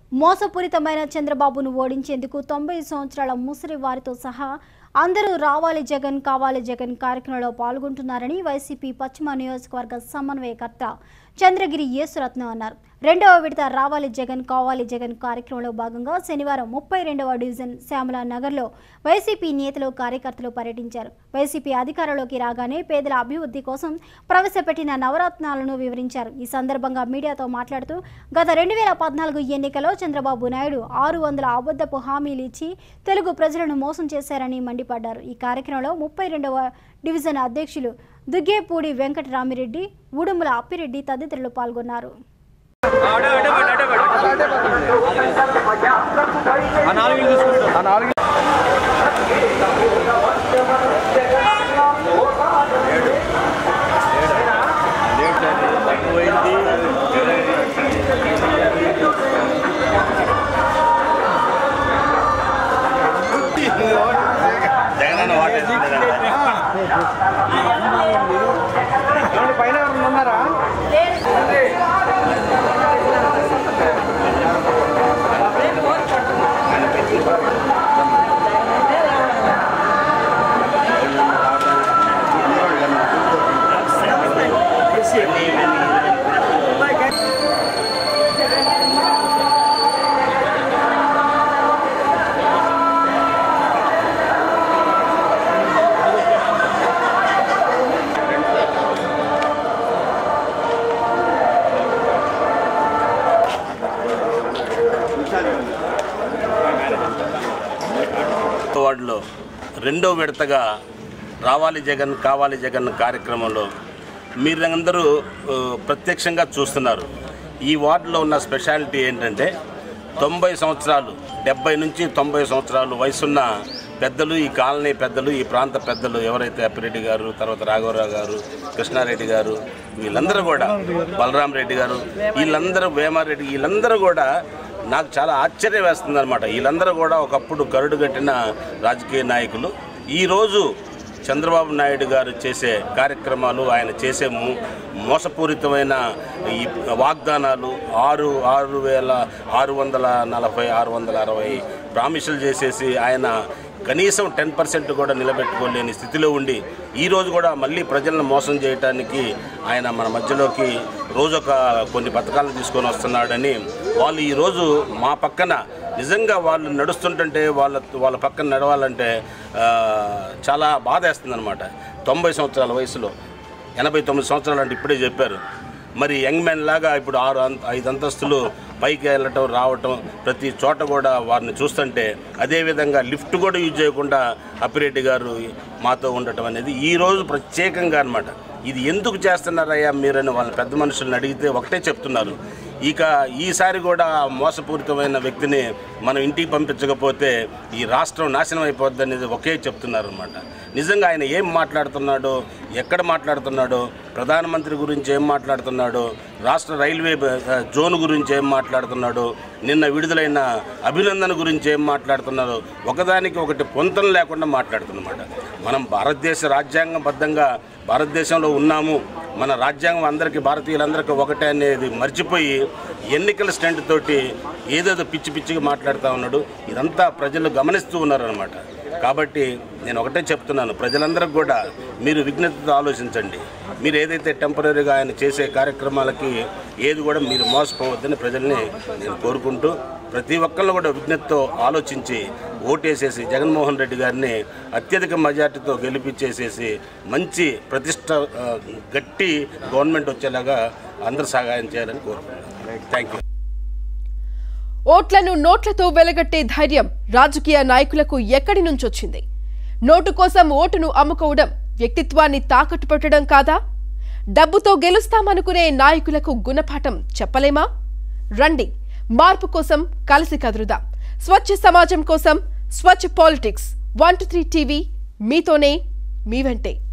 మోసపూరితమైన చంద్రబాబును ఓడించేందుకు తొంభై సంవత్సరాల ముసలి వారితో సహా అందరూ రావాలి జగన్ కావాలి జగన్ కార్యక్రమంలో పాల్గొంటున్నారని వైసీపీ పశ్చిమ నియోజకవర్గ సమన్వయకర్త చంద్రగిరి యేసురత్నం అన్నారు రెండవ విడత రావాలి జగన్ కావాలి జగన్ కార్యక్రమంలో భాగంగా శనివారం ముప్పై రెండవ డివిజన్ శ్యామల నగర్లో వైసీపీ నేతలు కార్యకర్తలు పర్యటించారు వైసీపీ అధికారంలోకి రాగానే పేదల అభివృద్ధి కోసం ప్రవేశపెట్టిన నవరత్నాలను వివరించారు ఈ సందర్భంగా మీడియాతో మాట్లాడుతూ గత రెండు వేల పద్నాలుగు ఎన్నికలో చంద్రబాబు నాయుడు ఆరు వందల అబద్ధపు హామీలు ఇచ్చి తెలుగు ప్రజలను మోసం చేశారని మండిపడ్డారు ఈ కార్యక్రమంలో ముప్పై రెండవ డివిజన్ అధ్యక్షులు దుగ్గేపూడి వెంకటరామిరెడ్డి ఉడుముల అప్పిరెడ్డి తదితరులు పాల్గొన్నారు జగనన్న వాటేసుకుంటారా పైన ఎవరైనా ఉన్నారా వార్డులో రెండో విడతగా రావాలి జగన్ కావాలి జగన్ కార్యక్రమంలో మీరందరూ ఆ, ప్రత్యక్షంగా చూస్తున్నారు ఈ వార్డులో ఉన్న స్పెషాలిటీ ఏంటంటే తొంభై సంవత్సరాలు డెబ్బై నుంచి తొంభై సంవత్సరాలు వయసున్న పెద్దలు ఈ కాలనీ పెద్దలు ఈ ప్రాంత పెద్దలు ఎవరైతే అప్పిరెడ్డి గారు తర్వాత రాఘవరావు గారు కృష్ణారెడ్డి గారు వీళ్ళందరూ కూడా బలరాం రెడ్డి గారు వీళ్ళందరూ వేమారెడ్డి వీళ్ళందరూ కూడా నాకు చాలా ఆశ్చర్యం వేస్తుంది అనమాట వీళ్ళందరూ కూడా ఒకప్పుడు కరుడు కట్టిన రాజకీయ నాయకులు ఈరోజు చంద్రబాబు నాయుడు గారు చేసే కార్యక్రమాలు ఆయన చేసే మో- మోసపూరితమైన ఈ వాగ్దానాలు ఆరు ఆరు వేల ఆరు వందల నలభై ఆరు వందల అరవై ప్రామిసులు చేసేసి ఆయన కనీసం టెన్ పర్సెంట్ కూడా నిలబెట్టుకోలేని స్థితిలో ఉండి ఈరోజు కూడా మళ్ళీ ప్రజలను మోసం చేయడానికి ఆయన మన మధ్యలోకి రోజు ఒక కొన్ని పథకాలను తీసుకొని వస్తున్నాడని వాళ్ళు ఈరోజు మా పక్కన నిజంగా వాళ్ళు నడుస్తుంటుంటే వాళ్ళ వాళ్ళ పక్కన నడవాలంటే ఆ, చాలా బాధ వేస్తుంది అనమాట తొంభై సంవత్సరాల వయసులో ఎనభై తొమ్మిది సంవత్సరాలు అంటే ఇప్పుడే చెప్పారు మరి యంగ్ మ్యాన్ లాగా ఇప్పుడు ఆరు అంత ఐదు అంతస్తులు పైకి వెళ్ళటం రావటం ప్రతి చోట కూడా వారిని చూస్తుంటే అదేవిధంగా లిఫ్ట్ కూడా యూజ్ చేయకుండా అప్పిరెడ్డి గారు మాతో ఉండటం అనేది ఈరోజు ప్రత్యేకంగా అనమాట ఇది ఎందుకు చేస్తున్నారయ్యా మీరని వాళ్ళ పెద్ద మనుషులను అడిగితే ఒకటే చెప్తున్నారు ఇక ఈసారి కూడా ఆ మోసపూరితమైన వ్యక్తిని మనం ఇంటికి పంపించకపోతే ఈ రాష్ట్రం నాశనం అయిపోద్ది అనేది ఒకే చెప్తున్నారు అనమాట నిజంగా ఆయన ఏం మాట్లాడుతున్నాడో ఎక్కడ మాట్లాడుతున్నాడో ప్రధానమంత్రి గురించి ఏం మాట్లాడుతున్నాడో రాష్ట్ర రైల్వే బ- జోన్ గురించి ఏం మాట్లాడుతున్నాడో నిన్న విడుదలైన అభినందన గురించి ఏం మాట్లాడుతున్నారో ఒకదానికి ఒకటి పొంతం లేకుండా మాట్లాడుతున్నమాట మనం భారతదేశ రాజ్యాంగబద్ధంగా భారతదేశంలో ఉన్నాము మన రాజ్యాంగం అందరికీ భారతీయులందరికీ ఒకటే అనేది మర్చిపోయి ఎన్నికల స్టెంట్ తోటి ఏదేదో పిచ్చి పిచ్చిగా మాట్లాడుతూ ఉన్నాడు ఇదంతా ప్రజలు గమనిస్తూ ఉన్నారనమాట కాబట్టి నేను ఒకటే చెప్తున్నాను ప్రజలందరికీ కూడా మీరు విజ్ఞతతో ఆలోచించండి మీరు ఏదైతే టెంపరీగా ఆయన చేసే కార్యక్రమాలకి ఏది కూడా మీరు మోసపోవద్దని ప్రజల్ని నేను కోరుకుంటూ ప్రతి ఒక్కళ్ళు కూడా విజ్ఞతతో ఆలోచించి ఓటేసేసి జగన్మోహన్ రెడ్డి గారిని అత్యధిక మెజార్టీతో గెలిపించేసేసి మంచి ప్రతిష్ట ఆ, గట్టి గవర్నమెంట్ వచ్చేలాగా అందరూ సహాయం చేయాలని కోరుకుంటున్నాను థ్యాంక్ యూ ఓట్లను నోట్లతో వెలగట్టే ధైర్యం రాజకీయ నాయకులకు ఎక్కడి నుంచొచ్చింది నోటు కోసం ఓటును అమ్ముకోవడం వ్యక్తిత్వాన్ని తాకట్టు పెట్టడం కాదా డబ్బుతో గెలుస్తామనుకునే నాయకులకు గుణపాఠం చెప్పలేమా రండి మార్పు కోసం కలిసి కదురుదాం స్వచ్ఛ సమాజం కోసం స్వచ్ఛ politics one two three TV మీతోనే మీ వెంటే